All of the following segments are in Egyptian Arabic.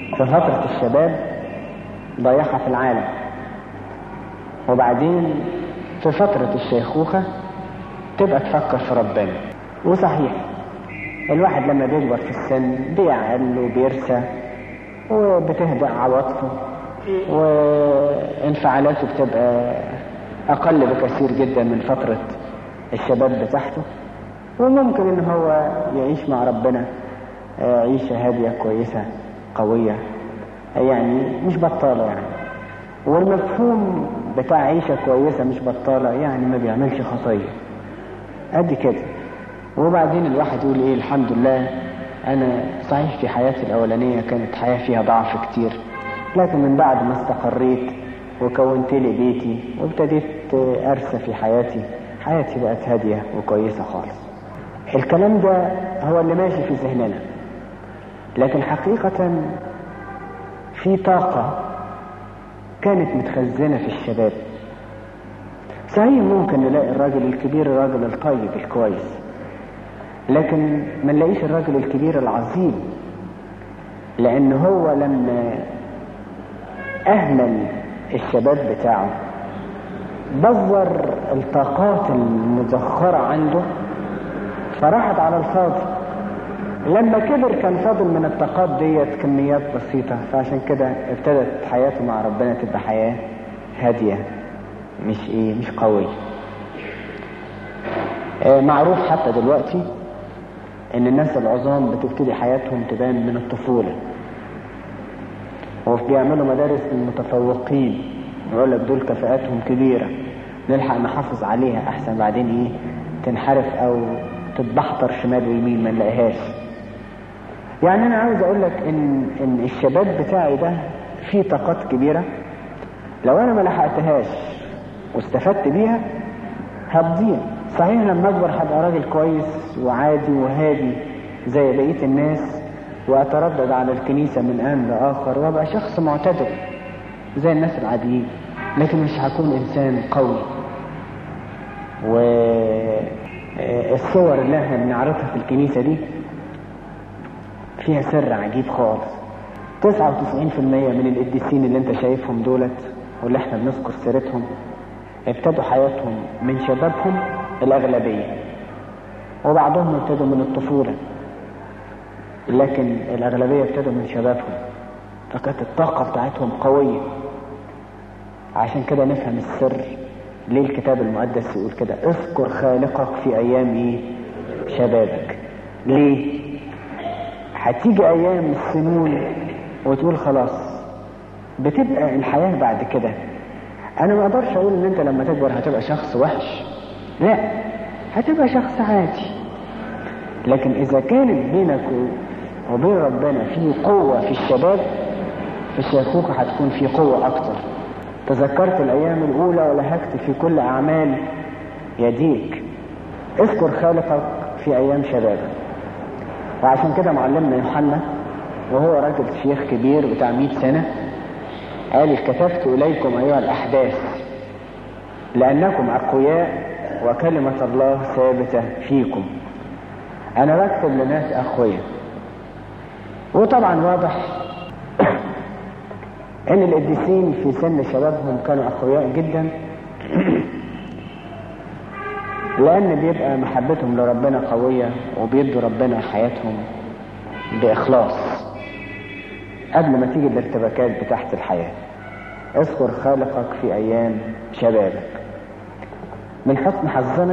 في فترة الشباب ضيعها في العالم وبعدين في فترة الشيخوخة تبقى تفكر في ربنا وصحيح الواحد لما بيكبر في السن بيعقل وبيرسى وبتهدأ عواطفه وانفعالاته بتبقى أقل بكثير جدا من فترة الشباب بتاعته وممكن ان هو يعيش مع ربنا عيشة هادية كويسة قوية يعني مش بطالة يعني والمفهوم بتاع عيشة كويسة مش بطالة يعني ما بيعملش خطية قد كده وبعدين الواحد يقول ايه الحمد لله انا صحيح في حياتي الاولانية كانت حياة فيها ضعف كتير لكن من بعد ما استقريت وكونت لي بيتي وابتديت ارسى في حياتي حياتي بقت هادية وكويسة خالص الكلام ده هو اللي ماشي في ذهننا لكن حقيقة في طاقة كانت متخزنة في الشباب صحيح ممكن نلاقي الراجل الكبير الراجل الطيب الكويس لكن ما نلاقيش الراجل الكبير العظيم لان هو لما اهمل الشباب بتاعه بذر الطاقات المزخرة عنده فراحت على الفاضي لما كبر كان فاضل من الطاقات ديت كميات بسيطة فعشان كده ابتدت حياته مع ربنا تبقى حياة هادية مش ايه مش قوية اه معروف حتى دلوقتي ان الناس العظام بتبتدي حياتهم تبان من الطفولة وبيعملوا مدارس للمتفوقين يقول لك دول كفاءاتهم كبيرة نلحق نحافظ عليها احسن بعدين ايه تنحرف او تتبحتر شمال ويمين ما نلاقيهاش يعني انا عاوز اقول لك ان ان الشباب بتاعي ده فيه طاقات كبيرة لو انا ما لحقتهاش واستفدت بيها هتضيع صحيح لما اكبر هبقى راجل كويس وعادي وهادي زي بقية الناس واتردد على الكنيسة من ان لاخر وابقى شخص معتدل زي الناس العاديين لكن مش هكون انسان قوي والصور اللي احنا بنعرضها في الكنيسة دي فيها سر عجيب خالص 99% من القديسين اللي انت شايفهم دولت واللي احنا بنذكر سيرتهم ابتدوا حياتهم من شبابهم الأغلبية وبعضهم ابتدوا من الطفولة لكن الأغلبية ابتدوا من شبابهم فكانت الطاقة بتاعتهم قوية عشان كده نفهم السر ليه الكتاب المقدس يقول كده اذكر خالقك في أيام ايه شبابك ليه هتيجي أيام السنون وتقول خلاص بتبقى الحياة بعد كده انا ما اقدرش اقول ان انت لما تكبر هتبقى شخص وحش لا هتبقى شخص عادي لكن اذا كانت بينك وبين ربنا في قوة في الشباب في الشيخوخة هتكون في قوة اكتر تذكرت الايام الاولى ولهجت في كل اعمال يديك اذكر خالقك في ايام شبابك وعشان كده معلمنا يوحنا وهو راجل شيخ كبير بتاع 100 سنة قال كتبت إليكم أيها الأحداث لأنكم أقوياء وكلمة الله ثابتة فيكم أنا بكتب لناس أقوياء وطبعا واضح أن القديسين في سن شبابهم كانوا أقوياء جدا لأن بيبقى محبتهم لربنا قوية وبيدوا ربنا حياتهم بإخلاص قبل ما تيجي الارتباكات بتاعت الحياة اذكر خالقك في ايام شبابك من حسن حظنا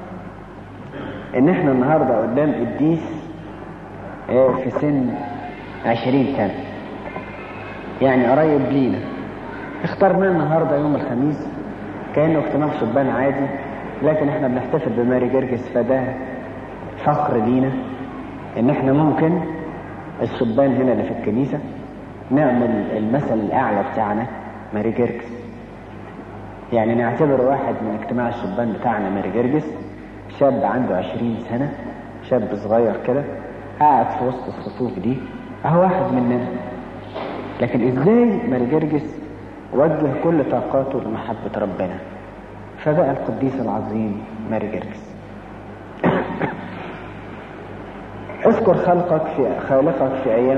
ان احنا النهاردة قدام قديس في سن عشرين سنة يعني قريب لينا اخترناه النهاردة يوم الخميس كأنه اجتماع شبان عادي لكن احنا بنحتفل بماري جرجس فده فخر لينا ان احنا ممكن الشبان هنا اللي في الكنيسة نعمل المثل الأعلى بتاعنا ماري جرجس يعني نعتبر واحد من اجتماع الشبان بتاعنا ماري جرجس شاب عنده عشرين سنة شاب صغير كده قاعد في وسط الصفوف دي اهو واحد مننا لكن ازاي ماري جرجس وجه كل طاقاته لمحبة ربنا فبقى القديس العظيم ماري جرجس اذكر خلقك في خالقك في ايام